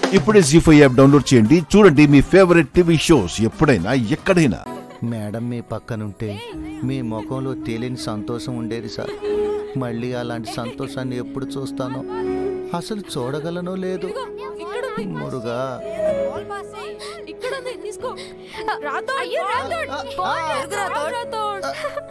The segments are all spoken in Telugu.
ఇప్పుడే జీ ఫైవ్ యాప్ డౌన్లోడ్ చేయండి చూడండి మీ ఫేవరెట్ టీవీ షోస్ ఎప్పుడైనా ఎక్కడైనా మేడం మీ పక్కనుంటే మీ ముఖంలో తెలియని సంతోషం ఉండేది సార్ మళ్ళీ అలాంటి సంతోషాన్ని ఎప్పుడు చూస్తానో అసలు చూడగలనో లేదు మురుగా ఇక్కడ ఉంది, తీసుకో రాథోడ్ అయ్యో రాథోడ్ రాథోడ్ రాథోడ్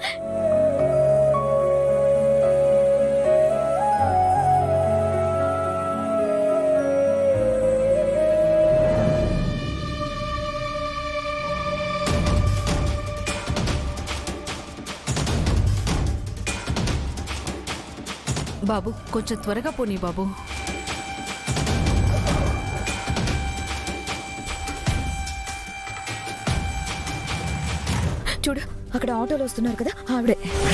బాబు కొంచెం త్వరగా పోనీ బాబు చూడు అక్కడ ఆటోలో వస్తున్నారు కదా ఆవిడే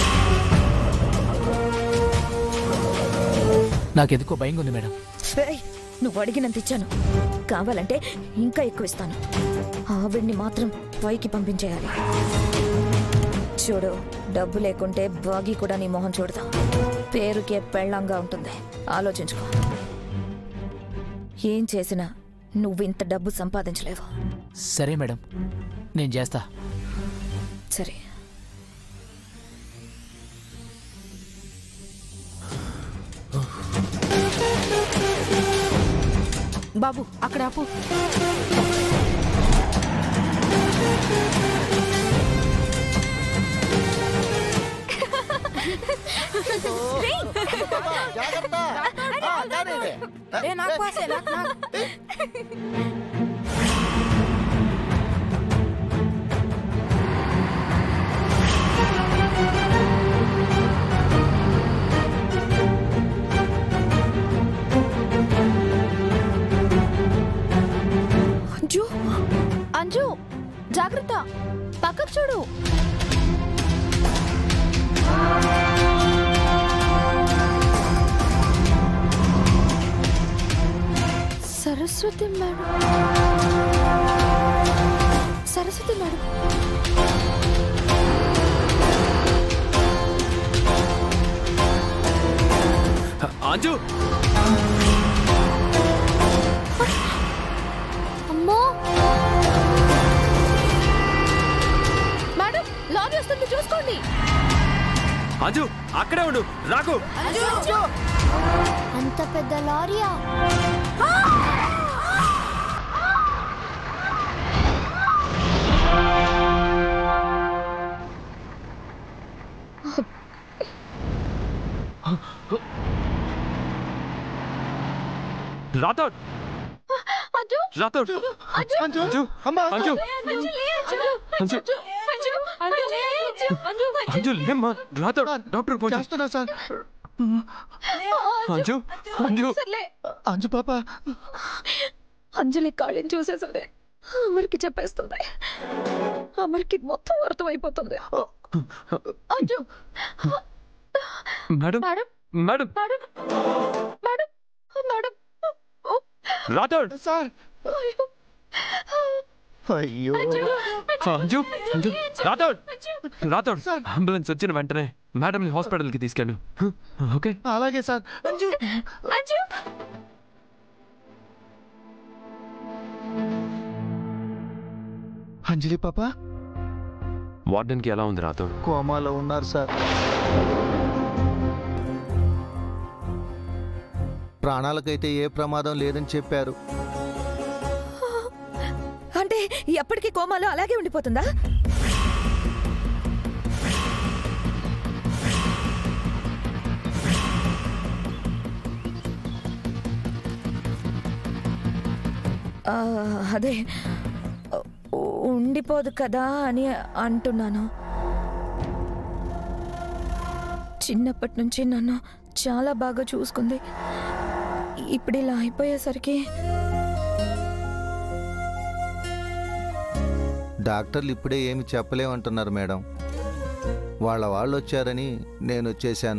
నాకెందుకో భయంగా ఉంది మేడం ఏయ్, నువ్వు అడిగినంత ఇచ్చాను కావాలంటే ఇంకా ఎక్కువ ఇస్తాను ఆవిడ్ని మాత్రం పైకి పంపించేయాలి చూడు డబ్బు లేకుంటే బాగి కూడా నీ మొహం చూడదా పేరుకే పెళ్ళంగా ఉంటుంది ఆలోచించుకో ఏం చేసినా నువ్వు ఇంత డబ్బు సంపాదించలేవు సరే మేడం నేను చేస్తా సరే బాబు అక్కడ ఆపు ఏ, నాకు పాసే, నాకు, నాకు. అంజు అంజు జాగ్రత్త పక్కకు చూడు సరస్వతి మేడం సరస్వతి మేడం అంజు అమ్మో మేడం లారీ వస్తుంది చూసుకోండి అంజు అక్కడే ఉండు రాకు అంత పెద్ద లారీయా రాథోడ్ రాథోడ్ అంజు అంజు అంజు అంజు లేమ్మా రాథోడ్ డాక్టర్ ఫోన్ చేస్తా చేస్తున్నా సార్ అంజు అంజు అంజు పాప అంజలి కాళ్ళని చూసేసరే అమర్కి చెప్పేస్తుంది అమర్కి మొత్తం అర్థమైపోతుంది Anju madam madam madam madam madam madam Rathod sir అయ్యో అంజు అంజు రాథోడ్ రాథోడ్ అంబులెన్స్ వచ్చిన వెంటనే మేడంని హాస్పిటల్కి తీసుకెళ్ళు ఓకే అలాగే సార్ అంజు అంజు అంజలి పాప వార్డెన్కి ఎలా ఉంది రాథోడ్ కోమాలో ఉన్నారు సార్ ప్రాణాలకైతే ఏ ప్రమాదం లేదని చెప్పారు అంటే ఎప్పటికీ కోమాలో అలాగే ఉండిపోతుందా ఆ, అదే ఉ- ఉండిపోదు కదా అని అంటున్నాను చిన్నప్పటి నుంచి నన్ను చాలా బాగా చూసుకుంది ఇప్పుడు ఇలా అయిపోయేసరికి డాక్టర్లు ఇప్పుడే ఏమి చెప్పలేమంటున్నారు మేడం వాళ్ళ వాళ్ళు వచ్చారని నేను వచ్చేసాను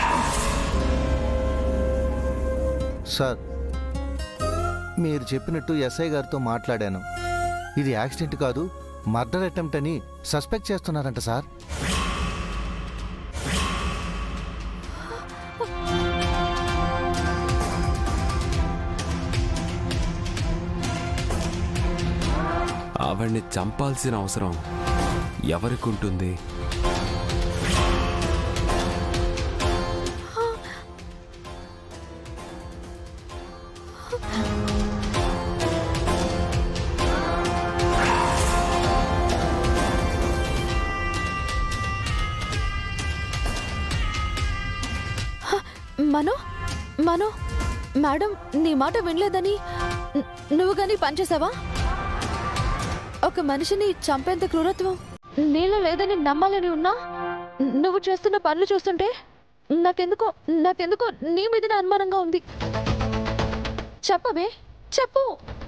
సార్ మీరు చెప్పినట్టు ఎస్ఐ గారితో మాట్లాడాను ఇది యాక్సిడెంట్ కాదు మర్డర్ అటెంప్ట్ అని సస్పెక్ట్ చేస్తున్నారంట సార్ ఆవిడ్ని చంపాల్సిన అవసరం ఎవరికి ఉంటుంది మనో మనో మేడం నీ మాట వినలేదని న- నువ్వు కానీ పనిచేసావా ఒక మనిషిని చంపేంత క్రూరత్వం నీలో లేదని నమ్మాలని ఉన్నా నువ్వు చేస్తున్న పనులు చూస్తుంటే నాకెందుకో నాకెందుకో నీ మీదనే అనుమానంగా ఉంది చెప్పవే చెప్పు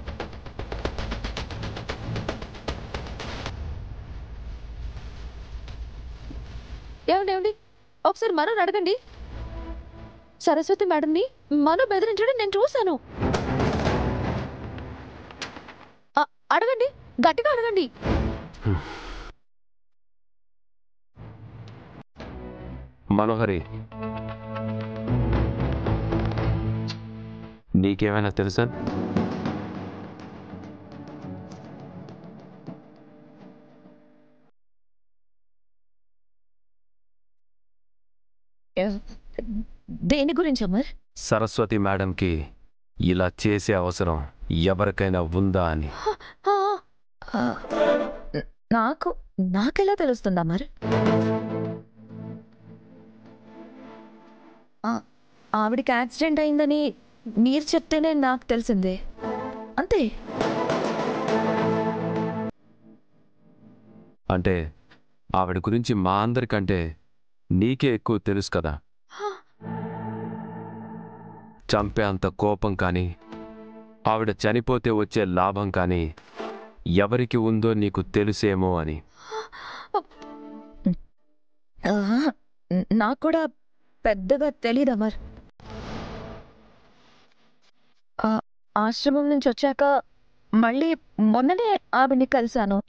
ఏమండి ఏమండి ఒకసారి మనోని అడగండి సరస్వతి మేడంని మనో బెదిరించడం నేను చూశాను అ- అడగండి గట్టిగా అడగండి మనోహరి నీకేమైనా తెలుసా దేని గురించి అమర్ సరస్వతి మేడంకి ఇలా చేసే అవసరం ఎవరికైనా ఉందా అని ఆ, ఆ, నాకు నాకెలా తెలుస్తుంది అమర్ ఆ, ఆవిడికి యాక్సిడెంట్ అయిందని మీరు చెప్తేనే నాకు తెలిసిందే అంతే అంటే ఆవిడ గురించి మా అందరికంటే నీకే ఎక్కువ తెలుసు కదా చంపే అంత కోపం కానీ ఆవిడ చనిపోతే వచ్చే లాభం కానీ ఎవరికి ఉందో నీకు తెలుసేమో అని ఆ, నాకు కూడా పెద్దగా తెలియదు అమర్ ఆ, ఆశ్రమం నుంచి వచ్చాక మళ్ళీ మొన్ననే ఆవిడ్ని కలిశాను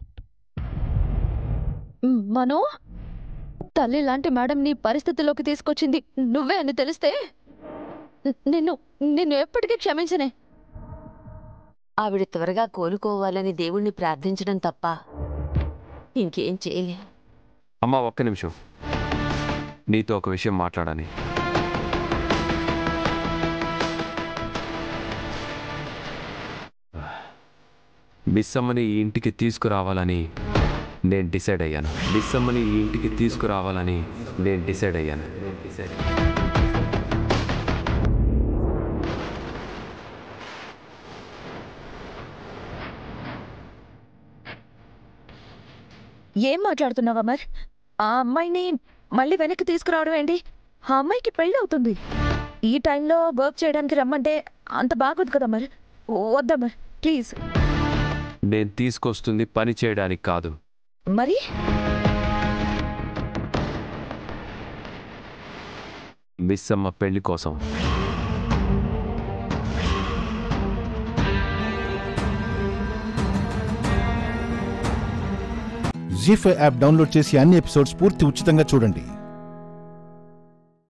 మ్, మనో తల్లి లాంటి మేడం నీ పరిస్థితిలోకి తీసుకొచ్చింది నువ్వే అని తెలిస్తే న- నిన్ను నిన్ను ఎప్పటికీ క్షమించనే ఆవిడ త్వరగా కోలుకోవాలని దేవుణ్ణి ప్రార్థించడం తప్ప ఇంకేం చేయలే అమ్మా ఒక్క నిమిషం నీతో ఒక విషయం మాట్లాడాలి మిస్సమ్మని ఈ ఇంటికి తీసుకురావాలని నేను డిసైడ్ అయ్యాను మిస్సమ్మని ఈ ఇంటికి తీసుకురావాలని నేను డిసైడ్ అయ్యాను నేను డిసైడ్ ఏం మాట్లాడుతున్నావు అమర్ ఆ అమ్మాయిని మళ్ళీ వెనక్కి తీసుకురావడం ఏంటి ఆ అమ్మాయికి పెళ్ళి అవుతుంది ఈ టైంలో వర్క్ చేయడానికి రమ్మంటే అంత బాగోదు కదా మరి వద్దమ్మర్ ప్లీజ్ నేను తీసుకొస్తుంది పని చేయడానికి కాదు మరి మిస్సమ్మ పెళ్లి కోసం జీ ఫైవ్ యాప్ డౌన్లోడ్ చేసి అన్ని ఎపిసోడ్స్ పూర్తి ఉచితంగా చూడండి